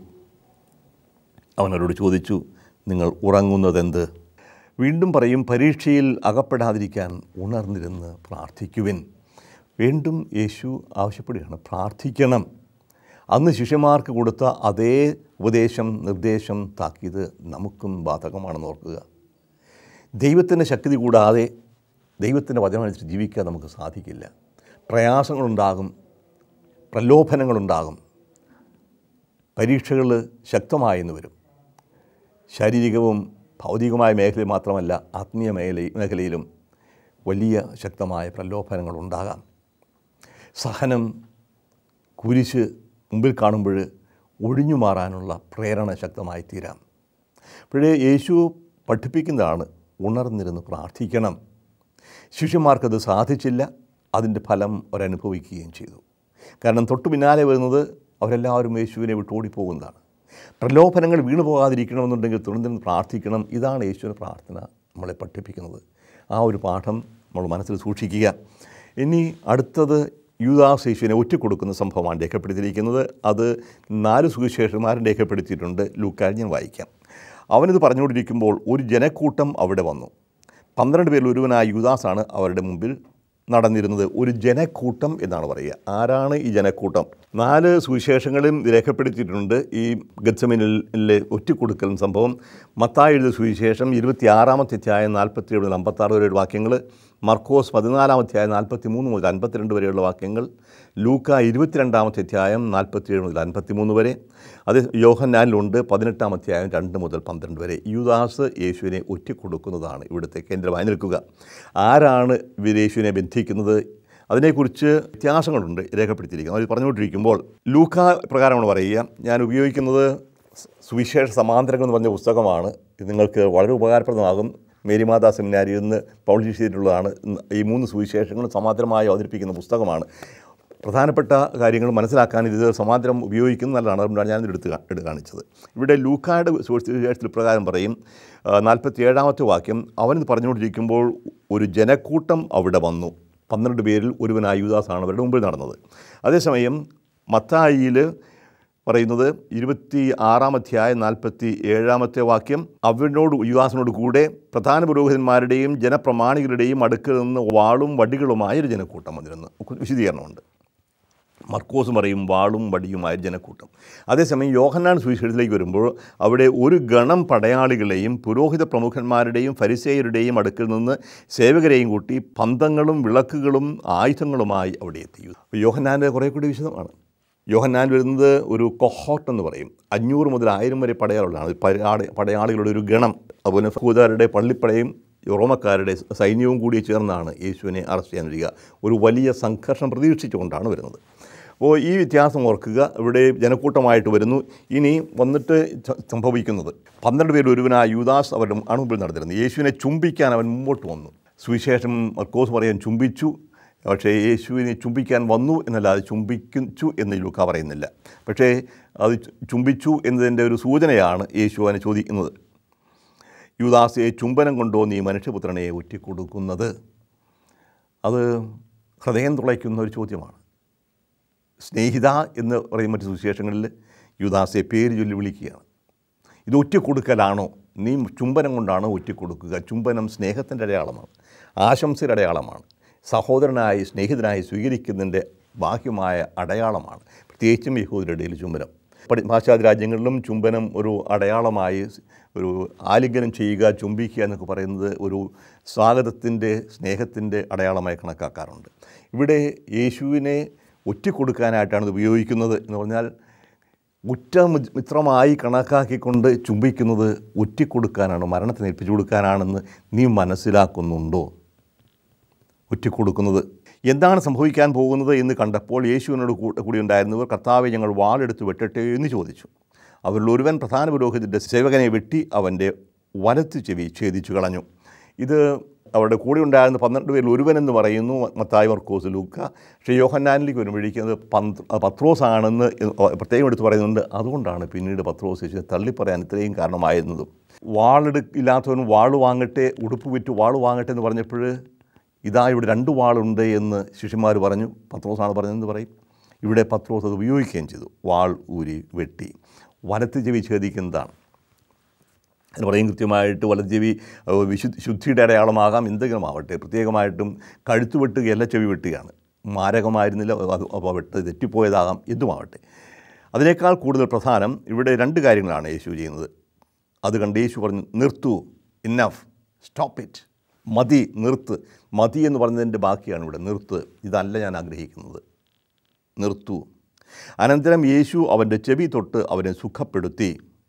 അവനവരോട് ചോദിച്ചു നിങ്ങൾ ഉറങ്ങുന്നതെന്ത് വീണ്ടും പറയും പരീക്ഷയിൽ അകപ്പെടാതിരിക്കാൻ ഉണർന്നിരുന്ന് പ്രാർത്ഥിക്കുവിൻ വീണ്ടും യേശു ആവശ്യപ്പെടുകയാണ് പ്രാർത്ഥിക്കണം അന്ന് ശിഷ്യന്മാർക്ക് കൊടുത്ത അതേ ഉപദേശം നിർദ്ദേശം താക്കീത് നമുക്കും ബാധകമാണെന്ന് ഓർക്കുക ദൈവത്തിൻ്റെ ശക്തി കൂടാതെ ദൈവത്തിൻ്റെ വചനമനുസരിച്ച് ജീവിക്കാൻ നമുക്ക് സാധിക്കില്ല പ്രയാസങ്ങളുണ്ടാകും പ്രലോഭനങ്ങളുണ്ടാകും പരീക്ഷകൾ ശക്തമായെന്ന് വരും ശാരീരികവും ഭൗതികമായ മേഖലയിൽ മാത്രമല്ല ആത്മീയ മേഖല മേഖലയിലും വലിയ ശക്തമായ പ്രലോഭനങ്ങൾ ഉണ്ടാകാം സഹനം കുരിശ് മുമ്പിൽ കാണുമ്പോൾ ഒഴിഞ്ഞു മാറാനുള്ള പ്രേരണ ശക്തമായി തീരാം അപ്പോഴേ യേശു പഠിപ്പിക്കുന്നതാണ് ഉണർന്നിരുന്ന് പ്രാർത്ഥിക്കണം ശിഷ്യന്മാർക്കത് സാധിച്ചില്ല അതിൻ്റെ ഫലം അവരനുഭവിക്കുകയും ചെയ്തു കാരണം തൊട്ടു പിന്നാലെ വരുന്നത് അവരെല്ലാവരും യേശുവിനെ വിട്ട് ഓടിപ്പോകുന്നതാണ് പ്രലോഭനങ്ങൾ വീണു പോകാതിരിക്കണമെന്നുണ്ടെങ്കിൽ തുറന്നിരുന്ന് പ്രാർത്ഥിക്കണം ഇതാണ് യേശുവിൻ്റെ പ്രാർത്ഥന നമ്മളെ പഠിപ്പിക്കുന്നത് ആ ഒരു പാഠം നമ്മൾ മനസ്സിൽ സൂക്ഷിക്കുക ഇനി അടുത്തത് യൂദാസ് യേശുവിനെ ഒറ്റക്കൊടുക്കുന്ന സംഭവമാണ് രേഖപ്പെടുത്തിയിരിക്കുന്നത് അത് നാല് സുവിശേഷന്മാരും രേഖപ്പെടുത്തിയിട്ടുണ്ട് ലൂക്കാൽ ഞാൻ വായിക്കാം അവനിത് പറഞ്ഞുകൊണ്ടിരിക്കുമ്പോൾ ഒരു ജനക്കൂട്ടം അവിടെ വന്നു പന്ത്രണ്ട് പേരിൽ ഒരുവനായ യുദാസാണ് അവരുടെ മുമ്പിൽ നടന്നിരുന്നത് ഒരു ജനക്കൂട്ടം എന്നാണ് പറയുക ആരാണ് ഈ ജനക്കൂട്ടം നാല് സുവിശേഷങ്ങളും രേഖപ്പെടുത്തിയിട്ടുണ്ട് ഈ ഗത്സമിനിലെ ഒറ്റക്കൊടുക്കൽ സംഭവം മത്തായി എഴുതിയ സുവിശേഷം ഇരുപത്തിയാറാമത്തെ അധ്യായം നാൽപ്പത്തി ഏഴ് മുതൽ അമ്പത്താറ് വരെയുള്ള വാക്യങ്ങൾ മർക്കോസ് പതിനാലാമത്തെ അധ്യായം നാൽപ്പത്തി മൂന്ന് മുതൽ അൻപത്തിരണ്ട് വരെയുള്ള വാക്യങ്ങൾ ലൂക്ക ഇരുപത്തിരണ്ടാമത്തെ അധ്യായം നാൽപ്പത്തിയേഴ് മുതൽ അൻപത്തിമൂന്ന് വരെ അത് യോഹന്നാനിലുണ്ട് പതിനെട്ടാം അധ്യായം രണ്ട് മുതൽ പന്ത്രണ്ട് വരെ യുദാസ് യേശുവിനെ ഒറ്റിക്കൊടുക്കുന്നതാണ് ഇവിടുത്തെ കേന്ദ്രമായി നിൽക്കുക ആരാണ് ഇവർ യേശുവിനെ ബന്ധിക്കുന്നത് അതിനെക്കുറിച്ച് വ്യത്യാസങ്ങളുണ്ട് രേഖപ്പെടുത്തിയിരിക്കുന്നത് അവർ പറഞ്ഞുകൊണ്ടിരിക്കുമ്പോൾ ലൂക്ക പ്രകാരമാണ് പറയുക ഞാൻ ഉപയോഗിക്കുന്നത് സുവിശേഷ സമാന്തരങ്ങൾ എന്ന് പറഞ്ഞ പുസ്തകമാണ് ഇത് നിങ്ങൾക്ക് വളരെ ഉപകാരപ്രദമാകും മേരിമാതാ സെമിനാരിയിൽ നിന്ന് പബ്ലിഷ് ചെയ്തിട്ടുള്ളതാണ് ഈ മൂന്ന് സുവിശേഷങ്ങളും സമാന്തരമായി അവതരിപ്പിക്കുന്ന പുസ്തകമാണ് പ്രധാനപ്പെട്ട കാര്യങ്ങൾ മനസ്സിലാക്കാൻ ഇത് സമാന്തരം ഉപയോഗിക്കുന്നത് നല്ലതാണ് അതുകൊണ്ടാണ് ഞാനിത് എടുത്ത് കാ- എടുത്ത് കാണിച്ചത് ഇവിടെ ലൂക്കായുടെ സുവിശേഷത്തിൽ പ്രകാരം പറയും നാൽപ്പത്തി ഏഴാമത്തെ വാക്യം അവനിത് പറഞ്ഞുകൊണ്ടിരിക്കുമ്പോൾ ഒരു ജനക്കൂട്ടം അവിടെ വന്നു പന്ത്രണ്ട് പേരിൽ ഒരുവനായ യുദാസാണ് അവരുടെ മുമ്പിൽ നടന്നത് അതേസമയം മത്തായിയിൽ പറയുന്നത് ഇരുപത്തി ആറാം അധ്യായം നാൽപ്പത്തി ഏഴാമത്തെ വാക്യം അവനോട് യുവാസിനോട് കൂടെ പ്രധാന പുരോഹിതന്മാരുടെയും ജനപ്രമാണികളുടെയും അടുക്കൽ നിന്ന് വാളും വടികളുമായ ഒരു ജനക്കൂട്ടം വന്നിരുന്നു വിശദീകരണമുണ്ട് മർക്കോസ് പറയും വാളും വടിയുമായ ജനക്കൂട്ടം അതേസമയം യോഹന്നാൻ സുവിശേഷത്തിലേക്ക് വരുമ്പോൾ അവിടെ ഒരു ഗണം പടയാളികളെയും പുരോഹിത പ്രമുഖന്മാരുടെയും ഫരിസേയരുടെയും അടുക്കൽ നിന്ന് സേവകരെയും കൂട്ടി പന്തങ്ങളും വിളക്കുകളും ആയുധങ്ങളുമായി അവിടെ എത്തി യോഹന്നാൻ്റെ കുറേ കൂടി വിശദമാണ് യോഹന്നാൻ വരുന്നത് ഒരു കൊഹോട്ട് എന്ന് പറയും അഞ്ഞൂറ് മുതൽ ആയിരം വരെ പടയാളികളാണ് പടയാളി പടയാളികളുടെ ഒരു ഗണം അതുപോലെ ഫൂതാരുടെ പള്ളിപ്പടയും റോമക്കാരുടെ സൈന്യവും കൂടി ചേർന്നാണ് യേശുവിനെ അറസ്റ്റ് ചെയ്യാൻ വരിക ഒരു വലിയ സംഘർഷം പ്രതീക്ഷിച്ചുകൊണ്ടാണ് വരുന്നത് അപ്പോൾ ഈ വ്യത്യാസം ഓർക്കുക ഇവിടെ ജനക്കൂട്ടമായിട്ട് വരുന്നു ഇനി വന്നിട്ട് ച- സംഭവിക്കുന്നത് പന്ത്രണ്ട് പേര് ഒരുവനായ യൂദാസ് അവരുടെ അണുമ്പിൽ നടന്നിരുന്നു യേശുവിനെ ചുംബിക്കാൻ അവൻ മുമ്പോട്ട് വന്നു സുവിശേഷം മർക്കോസ് പറയാൻ ചുംബിച്ചു പക്ഷേ യേശുവിനെ ചുംബിക്കാൻ വന്നു എന്നല്ലാതെ ചുംബിച്ചു എന്ന് ലൂക്ക പറയുന്നില്ല പക്ഷേ അത് ചു- ചുംബിച്ചു എന്നതിൻ്റെ ഒരു സൂചനയാണ് യേശു അവനെ ചോദിക്കുന്നത് യുദാസെ ചുംബനം കൊണ്ടോ നീ മനുഷ്യപുത്രനെ ഒറ്റിക്കൊടുക്കുന്നത് അത് ഹൃദയം തുളയ്ക്കുന്ന ഒരു ചോദ്യമാണ് സ്നേഹിത എന്ന് പറയും മറ്റ് സുവിശേഷങ്ങളിൽ യുദാസെ പേര് ചൊല്ലി വിളിക്കുകയാണ് ഇത് ഒറ്റിക്കൊടുക്കലാണോ നീ ചുംബനം കൊണ്ടാണോ ഒറ്റിക്കൊടുക്കുക ചുംബനം സ്നേഹത്തിൻ്റെ അടയാളമാണ് ആശംസയുടെ അടയാളമാണ് സഹോദരനായി സ്നേഹിതനായി സ്വീകരിക്കുന്നതിൻ്റെ ബാഹ്യമായ അടയാളമാണ് പ്രത്യേകിച്ചും യഹൂദരുടെ ഇടയിൽ ചുംബനം പടി- പാശ്ചാത്യ രാജ്യങ്ങളിലും ചുംബനം ഒരു അടയാളമായി ഒരു ആലിംഗനം ചെയ്യുക ചുംബിക്കുക എന്നൊക്കെ പറയുന്നത് ഒരു സ്വാഗതത്തിൻ്റെ സ്നേഹത്തിൻ്റെ അടയാളമായി കണക്കാക്കാറുണ്ട് ഇവിടെ യേശുവിനെ ഒറ്റിക്കൊടുക്കാനായിട്ടാണ് ഇത് ഉപയോഗിക്കുന്നത് എന്ന് പറഞ്ഞാൽ ഉറ്റ മി- മിത്രമായി കണക്കാക്കിക്കൊണ്ട് ചുംബിക്കുന്നത് ഒറ്റിക്കൊടുക്കാനാണ് മരണത്തിന് ഏൽപ്പിച്ചു കൊടുക്കാനാണെന്ന് നീ മനസ്സിലാക്കുന്നുണ്ടോ ഒറ്റിക്കൊടുക്കുന്നത് എന്താണ് സംഭവിക്കാൻ പോകുന്നത് എന്ന് കണ്ടപ്പോൾ യേശുവിനോട് കൂടെ കൂടി ഉണ്ടായിരുന്നവർ കർത്താവെ ഞങ്ങൾ വാളെടുത്ത് വെട്ടട്ടെ എന്ന് ചോദിച്ചു അവരിൽ ഒരുവൻ പ്രധാന പുരോഹിതൻ്റെ സേവകനെ വെട്ടി അവൻ്റെ വലത്ത് ചെവി ഛേദിച്ചു കളഞ്ഞു ഇത് അവരുടെ കൂടെ ഉണ്ടായിരുന്ന പന്ത്രണ്ട് പേരിൽ ഒരുവൻ എന്ന് പറയുന്നു മത്തായി മർക്കോസ് ലൂക്ക പക്ഷേ യോഹന്നാനിലേക്ക് വരുമ്പോഴേക്കും അത് പന്ത് പത്രോസ് ആണെന്ന് പ്രത്യേകം എടുത്ത് പറയുന്നുണ്ട് അതുകൊണ്ടാണ് പിന്നീട് പത്രോസ് യേശുവിനെ തള്ളിപ്പറയാൻ ഇത്രയും കാരണമായിരുന്നതും വാളെടുക്കില്ലാത്തവൻ വാൾ വാങ്ങട്ടെ ഉടുപ്പ് വിറ്റ് വാൾ വാങ്ങട്ടെ എന്ന് പറഞ്ഞപ്പോൾ ഇതാ ഇവിടെ രണ്ട് വാളുണ്ട് എന്ന് ശിഷ്യന്മാർ പറഞ്ഞു പത്രോസാണ് പറഞ്ഞതെന്ന് പറയും ഇവിടെ പത്രോസ് അത് ഉപയോഗിക്കുകയും ചെയ്തു വാൾ ഊരി വെട്ടി വലത്ത് ചെവി ഛേദിക്കുന്നതാണ് എന്ന് പറയും കൃത്യമായിട്ട് വലതുചെവി ഏഹ്, വിശു ശുദ്ധിയുടെ അടയാളമാകാം എന്തെങ്കിലും ആവട്ടെ പ്രത്യേകമായിട്ടും കഴുത്ത് വെട്ടുകയല്ല ചെവി വെട്ടുകയാണ് മാരകമായിരുന്നില്ല അത് അപ്പോൾ വെട്ട് തെറ്റിപ്പോയതാകാം എന്തുമാവട്ടെ അതിനേക്കാൾ കൂടുതൽ പ്രധാനം ഇവിടെ രണ്ട് കാര്യങ്ങളാണ് യേശു ചെയ്യുന്നത് അത് കണ്ട് യേശു പറഞ്ഞു നിർത്തൂ ഇന്നഫ് സ്റ്റോപ്പ് ഇറ്റ് മതി നിർത്ത് മതി എന്ന് പറഞ്ഞതിൻ്റെ ബാക്കിയാണ് ഇവിടെ നിർത്ത് ഇതല്ല ഞാൻ ആഗ്രഹിക്കുന്നത് നിർത്തൂ അനന്തരം യേശു അവൻ്റെ ചെവി തൊട്ട് അവനെ സുഖപ്പെടുത്തി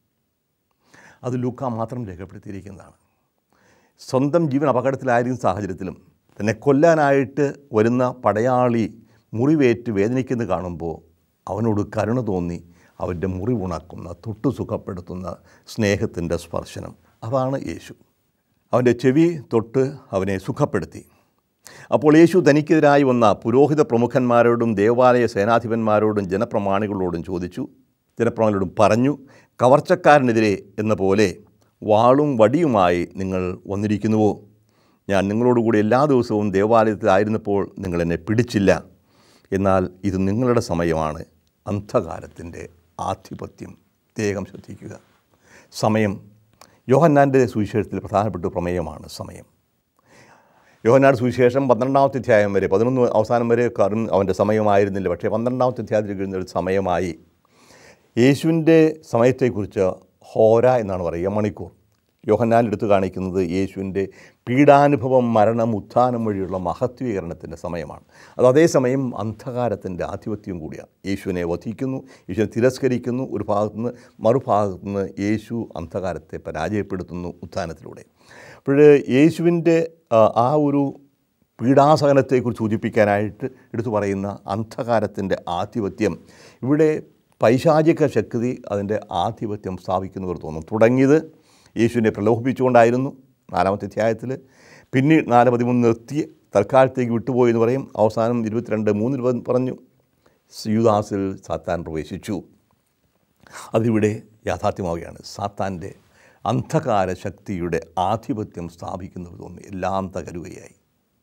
അത് ലൂക്ക മാത്രം രേഖപ്പെടുത്തിയിരിക്കുന്നതാണ് സ്വന്തം ജീവൻ അപകടത്തിലായിരിക്കുന്ന സാഹചര്യത്തിലും തന്നെ കൊല്ലാനായിട്ട് വരുന്ന പടയാളി മുറിവേറ്റ് വേദനിക്കുന്നത് കാണുമ്പോൾ അവനോട് കരുണ തോന്നി അവൻ്റെ മുറിവുണക്കുന്ന തൊട്ട് സുഖപ്പെടുത്തുന്ന സ്നേഹത്തിൻ്റെ സ്പർശനം അതാണ് യേശു അവൻ്റെ ചെവി തൊട്ട് അവനെ സുഖപ്പെടുത്തി അപ്പോൾ യേശു തനിക്കെതിരായി വന്ന പുരോഹിത പ്രമുഖന്മാരോടും ദേവാലയ സേനാധിപന്മാരോടും ജനപ്രമാണികളോടും ചോദിച്ചു ജനപ്രമാണികളോടും പറഞ്ഞു കവർച്ചക്കാരനെതിരെ എന്ന പോലെ വാളും വടിയുമായി നിങ്ങൾ വന്നിരിക്കുന്നുവോ ഞാൻ നിങ്ങളോടുകൂടി എല്ലാ ദിവസവും ദേവാലയത്തിലായിരുന്നപ്പോൾ നിങ്ങൾ എന്നെ പിടിച്ചില്ല എന്നാൽ ഇത് നിങ്ങളുടെ സമയമാണ് അന്ധകാരത്തിൻ്റെ ആധിപത്യം പ്രത്യേകം ശ്രദ്ധിക്കുക സമയം യോഹന്നാൻ്റെ സുവിശേഷത്തിൽ പ്രധാനപ്പെട്ട പ്രമേയമാണ് സമയം യോഹന്നാട് സുവിശേഷം പന്ത്രണ്ടാമത്തെ അധ്യായം വരെ പതിനൊന്ന് അവസാനം വരെ കറും അവൻ്റെ സമയമായിരുന്നില്ല പക്ഷേ പന്ത്രണ്ടാമത്തെ അധ്യായത്തിൽ കഴിയുന്ന ഒരു സമയമായി യേശുവിൻ്റെ സമയത്തെക്കുറിച്ച് ഹോര എന്നാണ് പറയുക മണിക്കൂർ യോഹന്നാൻ എടുത്തു കാണിക്കുന്നത് യേശുവിൻ്റെ പീഡാനുഭവം മരണം ഉത്ഥാനം വഴിയുള്ള മഹത്വീകരണത്തിൻ്റെ സമയമാണ് അത് അതേസമയം അന്ധകാരത്തിൻ്റെ ആധിപത്യം കൂടിയാണ് യേശുവിനെ വധിക്കുന്നു യേശുവിനെ തിരസ്കരിക്കുന്നു ഒരു ഭാഗത്തുനിന്ന് മറുഭാഗത്തു നിന്ന് യേശു അന്ധകാരത്തെ പരാജയപ്പെടുത്തുന്നു ഉത്ഥാനത്തിലൂടെ അപ്പോൾ യേശുവിൻ്റെ ആ, ആ ഒരു പീഡാസഹനത്തെക്കുറിച്ച് സൂചിപ്പിക്കാനായിട്ട് എടുത്തു പറയുന്ന അന്ധകാരത്തിൻ്റെ ആധിപത്യം ഇവിടെ പൈശാചിക ശക്തി അതിൻ്റെ ആധിപത്യം സ്ഥാപിക്കുന്നവർ തോന്നും തുടങ്ങിയത് യേശുവിനെ പ്രലോഭിപ്പിച്ചുകൊണ്ടായിരുന്നു നാലാമത്തെ അധ്യായത്തിൽ പിന്നീട് നാല് പതിമൂന്ന് നിർത്തി തൽക്കാലത്തേക്ക് വിട്ടുപോയി എന്ന് പറയും അവസാനം ഇരുപത്തിരണ്ട് മൂന്നിൽ പറഞ്ഞു യുദാസിൽ സാത്താൻ പ്രവേശിച്ചു അതിവിടെ യാഥാർത്ഥ്യമാവുകയാണ് സാത്താൻ്റെ അന്ധകാര ശക്തിയുടെ ആധിപത്യം സ്ഥാപിക്കുന്നത് തോന്നി എല്ലാം തകരുകയായി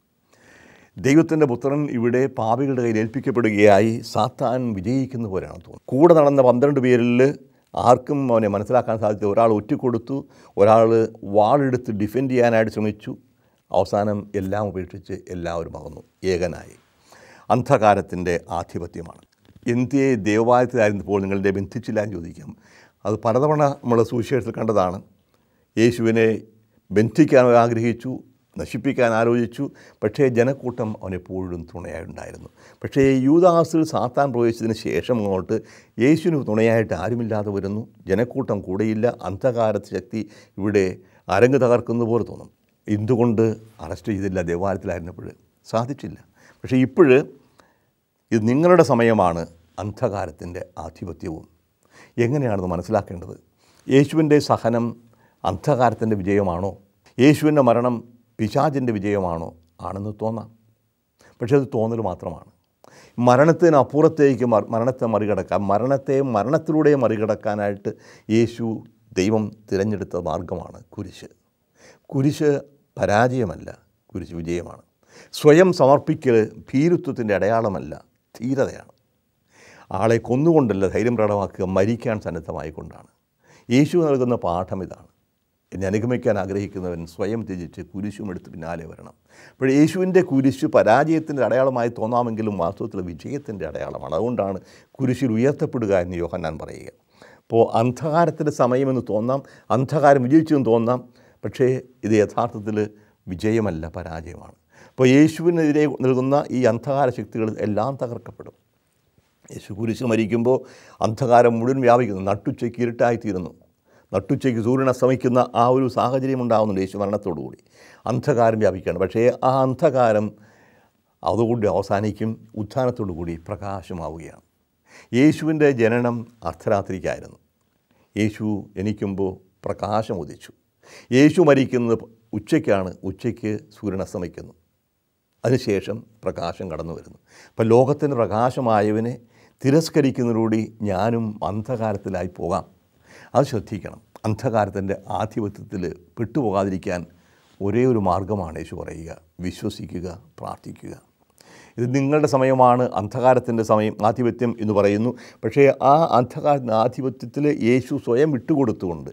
ദൈവത്തിൻ്റെ പുത്രൻ ഇവിടെ പാപികളുടെ കയ്യിൽ ഏൽപ്പിക്കപ്പെടുകയായി സാത്താൻ വിജയിക്കുന്ന പോലെയാണ് തോന്നുന്നത് കൂടെ നടന്ന പന്ത്രണ്ട് പേരിൽ ആർക്കും അവനെ മനസ്സിലാക്കാൻ സാധിച്ചു ഒരാൾ ഒറ്റിക്കൊടുത്തു ഒരാൾ വാളെടുത്ത് ഡിഫെൻഡ് ചെയ്യാനായിട്ട് ശ്രമിച്ചു അവസാനം എല്ലാം ഉപേക്ഷിച്ച് എല്ലാവരും അകന്നു ഏകനായി അന്ധകാരത്തിൻ്റെ ആധിപത്യമാണ് എന്തിയെ ദേവാലയത്തിലായിരുന്നപ്പോൾ നിങ്ങളുടെ ബന്ധിച്ചില്ല എന്ന് ചോദിക്കാം അത് പലതവണ നമ്മൾ സുവിശേഷത്തിൽ കണ്ടതാണ് യേശുവിനെ ബന്ധിക്കാൻ ആഗ്രഹിച്ചു നശിപ്പിക്കാൻ ആലോചിച്ചു പക്ഷേ ജനക്കൂട്ടം അവനെപ്പോഴും തുണയായിട്ടുണ്ടായിരുന്നു പക്ഷേ യൂദാസിൽ സാത്താൻ പ്രവേശിച്ചതിന് ശേഷം അങ്ങോട്ട് യേശുവിന് തുണയായിട്ട് ആരുമില്ലാതെ വരുന്നു ജനക്കൂട്ടം കൂടെയില്ല അന്ധകാര ശക്തി ഇവിടെ അരങ്ങ് തകർക്കുന്ന പോലെ തോന്നും എന്തുകൊണ്ട് അറസ്റ്റ് ചെയ്തില്ല ദേവാലയത്തിലായിരുന്നപ്പോൾ സാധിച്ചില്ല പക്ഷേ ഇപ്പോഴ് ഇത് നിങ്ങളുടെ സമയമാണ് അന്ധകാരത്തിൻ്റെ ആധിപത്യവും എങ്ങനെയാണെന്ന് മനസ്സിലാക്കേണ്ടത് യേശുവിൻ്റെ സഹനം അന്ധകാരത്തിൻ്റെ വിജയമാണോ യേശുവിൻ്റെ മരണം പിശാചിൻ്റെ വിജയമാണോ ആണെന്ന് തോന്നാം പക്ഷേ അത് തോന്നൽ മാത്രമാണ് മരണത്തിന് അപ്പുറത്തേക്ക് മ- മരണത്തെ മറികടക്കാൻ മരണത്തെ മരണത്തിലൂടെ മറികടക്കാനായിട്ട് യേശു ദൈവം തിരഞ്ഞെടുത്ത മാർഗമാണ് കുരിശ് കുരിശ് പരാജയമല്ല കുരിശ് വിജയമാണ് സ്വയം സമർപ്പിക്കൽ ഭീരുത്വത്തിൻ്റെ അടയാളമല്ല ധീരതയാണ് ആളെ കൊന്നുകൊണ്ടല്ല ധൈര്യം പ്രകടമാക്കുക മരിക്കാൻ സന്നദ്ധമായിക്കൊണ്ടാണ് യേശു നൽകുന്ന പാഠം ഇതാണ് എന്നെ അനുഗമിക്കാൻ ആഗ്രഹിക്കുന്നവൻ സ്വയം ത്യജിച്ച് കുരിശുമെടുത്ത് പിന്നാലെ വരണം അപ്പോൾ യേശുവിൻ്റെ കുരിശ് പരാജയത്തിൻ്റെ അടയാളമായി തോന്നാമെങ്കിലും വാസ്തവത്തിൽ വിജയത്തിൻ്റെ അടയാളമാണ് അതുകൊണ്ടാണ് കുരിശിൽ ഉയർത്തപ്പെടുക എന്ന് യോഹന്നാൻ പറയുക അപ്പോൾ അന്ധകാരത്തിൻ്റെ സമയമെന്ന് തോന്നാം അന്ധകാരം വിജയിച്ചെന്ന് തോന്നാം പക്ഷേ ഇത് യഥാർത്ഥത്തിൽ വിജയമല്ല പരാജയമാണ് അപ്പോൾ യേശുവിനെതിരെ നൽകുന്ന ഈ അന്ധകാര ശക്തികൾ എല്ലാം തകർക്കപ്പെടും യേശു കുരിശ് മരിക്കുമ്പോൾ അന്ധകാരം മുഴുവൻ വ്യാപിക്കുന്നു നട്ടുച്ചയ്ക്ക് ഇരുട്ടായിത്തീരുന്നു നട്ടുച്ചയ്ക്ക് സൂര്യൻ അസ്തമിക്കുന്ന ആ ഒരു സാഹചര്യം ഉണ്ടാകുന്നുണ്ട് യേശു മരണത്തോടുകൂടി അന്ധകാരം വ്യാപിക്കുകയാണ് പക്ഷേ ആ അന്ധകാരം അതുകൊണ്ട് അവസാനിക്കും ഉത്ഥാനത്തോടു കൂടി പ്രകാശമാവുകയാണ് യേശുവിൻ്റെ ജനനം അർദ്ധരാത്രിക്കായിരുന്നു യേശു ജനിക്കുമ്പോൾ പ്രകാശം ഉദിച്ചു യേശു മരിക്കുന്നത് ഉച്ചയ്ക്കാണ് ഉച്ചയ്ക്ക് സൂര്യൻ അസ്തമിക്കുന്നു അതിനുശേഷം പ്രകാശം കടന്നു വരുന്നു അപ്പം ലോകത്തിൻ്റെ പ്രകാശമായവനെ തിരസ്കരിക്കുന്നതിലൂടെ ഞാനും അന്ധകാരത്തിലായി പോകാം അത് ശ്രദ്ധിക്കണം അന്ധകാരത്തിൻ്റെ ആധിപത്യത്തിൽ പെട്ടുപോകാതിരിക്കാൻ ഒരേ ഒരു മാർഗമാണ് യേശു പറയുക വിശ്വസിക്കുക പ്രാർത്ഥിക്കുക ഇത് നിങ്ങളുടെ സമയമാണ് അന്ധകാരത്തിൻ്റെ സമയം ആധിപത്യം എന്ന് പറയുന്നു പക്ഷേ ആ അന്ധകാരത്തിൻ്റെ ആധിപത്യത്തിൽ യേശു സ്വയം വിട്ടുകൊടുത്തുകൊണ്ട്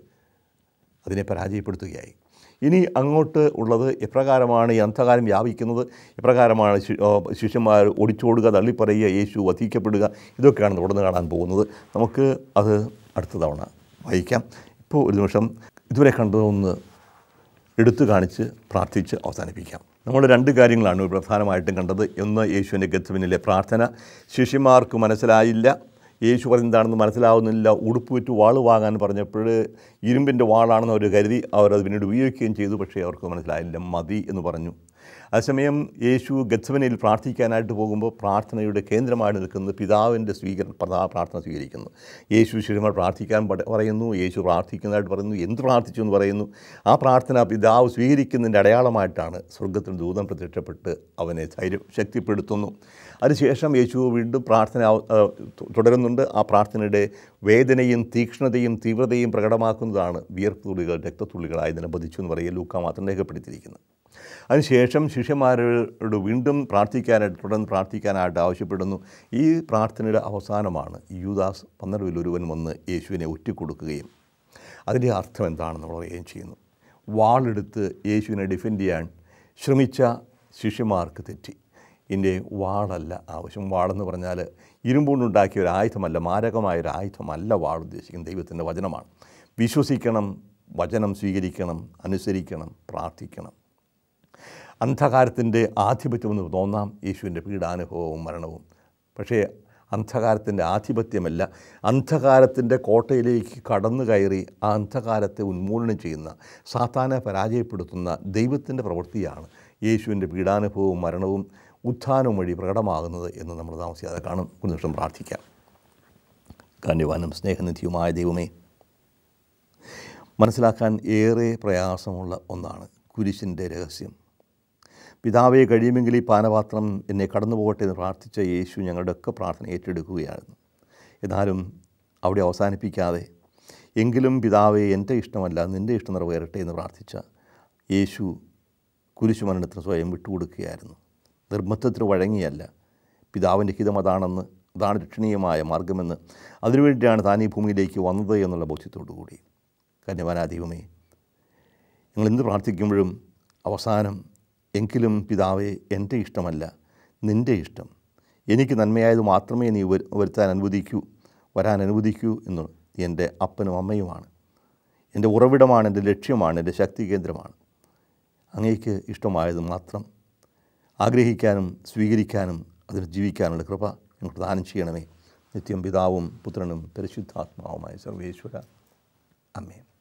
അതിനെ പരാജയപ്പെടുത്തുകയായി ഇനി അങ്ങോട്ട് ഉള്ളത് എപ്രകാരമാണ് ഈ അന്ധകാരം വ്യാപിക്കുന്നത് എപ്രകാരമാണ് ശി- ഓ, ശിഷ്യന്മാർ ഒടിച്ചോടുക തള്ളിപ്പറയുക യേശു വധിക്കപ്പെടുക ഇതൊക്കെയാണ് തുടർന്ന് കാണാൻ പോകുന്നത് നമുക്ക് അത് അടുത്ത തവണ വായിക്കാം ഇപ്പോൾ ഒരു നിമിഷം ഇതുവരെ കണ്ടതൊന്ന് എടുത്തു കാണിച്ച് പ്രാർത്ഥിച്ച് അവസാനിപ്പിക്കാം നമ്മൾ രണ്ട് കാര്യങ്ങളാണ് ഇവിടെ പ്രധാനമായിട്ടും കണ്ടത് ഒന്ന് യേശുവിൻ്റെ ഗത്വനിലെ പ്രാർത്ഥന ശിഷ്യന്മാർക്ക് മനസ്സിലായില്ല യേശു പറയുന്നതാണെന്ന് മനസ്സിലാവുന്നില്ല ഉടുപ്പ് വിറ്റ് വാള് വാങ്ങാൻ പറഞ്ഞപ്പോൾ ഇരുമ്പിൻ്റെ വാളാണെന്ന് അവർ കരുതി അവർ അത് പിന്നീട് ഉപയോഗിക്കുകയും ചെയ്തു പക്ഷേ അവർക്ക് മനസ്സിലായില്ല മതി എന്ന് പറഞ്ഞു അതേസമയം യേശു ഗത്വനയിൽ പ്രാർത്ഥിക്കാനായിട്ട് പോകുമ്പോൾ പ്രാർത്ഥനയുടെ കേന്ദ്രമായി നിൽക്കുന്നത് പിതാവിൻ്റെ സ്വീകരണ പ്രധാ- പ്രാർത്ഥന സ്വീകരിക്കുന്നു യേശു ശിഷ്യന്മാർ പ്രാർത്ഥിക്കാൻ പട- പറയുന്നു യേശു പ്രാർത്ഥിക്കുന്നതായിട്ട് പറയുന്നു എന്ത് പ്രാർത്ഥിച്ചു എന്ന് പറയുന്നു ആ പ്രാർത്ഥന പിതാവ് സ്വീകരിക്കുന്നതിൻ്റെ അടയാളമായിട്ടാണ് സ്വർഗത്തിൽ ദൂതം പ്രത്യക്ഷപ്പെട്ട് അവനെ ധൈര്യം ശക്തിപ്പെടുത്തുന്നു അതിനുശേഷം യേശു വീണ്ടും പ്രാർത്ഥന ആവ- ആ, തു- തുടരുന്നുണ്ട് ആ പ്രാർത്ഥനയുടെ വേദനയും തീക്ഷ്ണതയും തീവ്രതയും പ്രകടമാക്കുന്നതാണ് വിയർപ്പ് തുള്ളികൾ രക്തത്തുള്ളികളായതിനെ ബധിച്ചു എന്ന് പറയുക ലൂക്ക മാത്രം രേഖപ്പെടുത്തിയിരിക്കുന്നത് അതിനുശേഷം ശിഷ്യന്മാരോട് വീണ്ടും പ്രാർത്ഥിക്കാനായിട്ട് തുടർന്ന് പ്രാർത്ഥിക്കാനായിട്ട് ആവശ്യപ്പെടുന്നു ഈ പ്രാർത്ഥനയുടെ അവസാനമാണ് യൂദാസ് പന്ത്രണ്ടിൽ ഒരുവൻ വന്ന് യേശുവിനെ ഒറ്റിക്കൊടുക്കുകയും അതിൻ്റെ അർത്ഥം എന്താണെന്ന് പറയുകയും ചെയ്യുന്നു വാളെടുത്ത് യേശുവിനെ ഡിഫെൻഡ് ചെയ്യാൻ ശ്രമിച്ച ശിഷ്യന്മാർക്ക് തെറ്റി ഇതിൻ്റെ വാളല്ല ആവശ്യം വാളെന്ന് പറഞ്ഞാൽ ഇരുമ്പുകൊണ്ടുണ്ടാക്കിയ ഒരു ആയുധമല്ല മാരകമായ ഒരു ആയുധമല്ല വാൾ ഉദ്ദേശിക്കുന്നത് ദൈവത്തിൻ്റെ വചനമാണ് വിശ്വസിക്കണം വചനം സ്വീകരിക്കണം അനുസരിക്കണം പ്രാർത്ഥിക്കണം അന്ധകാരത്തിൻ്റെ ആധിപത്യമെന്ന് തോന്നാം യേശുവിൻ്റെ പീഡാനുഭവവും മരണവും പക്ഷേ അന്ധകാരത്തിൻ്റെ ആധിപത്യമല്ല അന്ധകാരത്തിൻ്റെ കോട്ടയിലേക്ക് കടന്നു കയറി ആ അന്ധകാരത്തെ ഉന്മൂലനം ചെയ്യുന്ന സാത്താനെ പരാജയപ്പെടുത്തുന്ന ദൈവത്തിൻ്റെ പ്രവൃത്തിയാണ് യേശുവിൻ്റെ പീഡാനുഭവവും മരണവും ഉത്ഥാനവും വഴി പ്രകടമാകുന്നത് എന്ന് നമ്മൾ താമസിയാതെ കാണും ഒരു നിമിഷം പ്രാർത്ഥിക്കാം കാന്യവാനും സ്നേഹനിധിയുമായ ദൈവമേ മനസ്സിലാക്കാൻ ഏറെ പ്രയാസമുള്ള ഒന്നാണ് കുരിശിൻ്റെ രഹസ്യം പിതാവെ കഴിയുമെങ്കിൽ ഈ പാനപാത്രം എന്നെ കടന്നു പോകട്ടെ എന്ന് പ്രാർത്ഥിച്ച യേശു ഞങ്ങളുടെയൊക്കെ പ്രാർത്ഥന ഏറ്റെടുക്കുകയായിരുന്നു എന്നാലും അവിടെ അവസാനിപ്പിക്കാതെ എങ്കിലും പിതാവെ എൻ്റെ ഇഷ്ടമല്ല നിൻ്റെ ഇഷ്ടം നിറവേറട്ടെ എന്ന് പ്രാർത്ഥിച്ച യേശു കുരിശുമരണത്തിന് സ്വയം വിട്ടുകൊടുക്കുകയായിരുന്നു നിർബന്ധത്തിന് വഴങ്ങിയല്ല പിതാവിൻ്റെ ഹിതം അതാണെന്ന് അതാണ് രക്ഷണീയമായ മാർഗമെന്ന് അതിനുവേണ്ടിയാണ് താൻ ഈ ഭൂമിയിലേക്ക് വന്നത് എന്നുള്ള ബോധ്യത്തോടു കൂടി കന്യവാനാ ദൈവമേ ഞങ്ങൾ എന്ത് പ്രാർത്ഥിക്കുമ്പോഴും അവസാനം എങ്കിലും പിതാവേ എൻ്റെ ഇഷ്ടമല്ല നിൻ്റെ ഇഷ്ടം എനിക്ക് നന്മയായത് മാത്രമേ നീ വരു- വരുത്താൻ അനുവദിക്കൂ വരാൻ അനുവദിക്കൂ എന്ന് നീ എൻ്റെ അപ്പനും അമ്മയുമാണ് എൻ്റെ ഉറവിടമാണ് എൻ്റെ ലക്ഷ്യമാണ് എൻ്റെ ശക്തി കേന്ദ്രമാണ് അങ്ങേക്ക് ഇഷ്ടമായത് മാത്രം ആഗ്രഹിക്കാനും സ്വീകരിക്കാനും അതിന് ജീവിക്കാനുള്ള കൃപ ഞങ്ങൾക്ക് ദാനം ചെയ്യണമേ നിത്യം പിതാവും പുത്രനും പരിശുദ്ധാത്മാവുമായ സർവേശ്വര അമ്മേ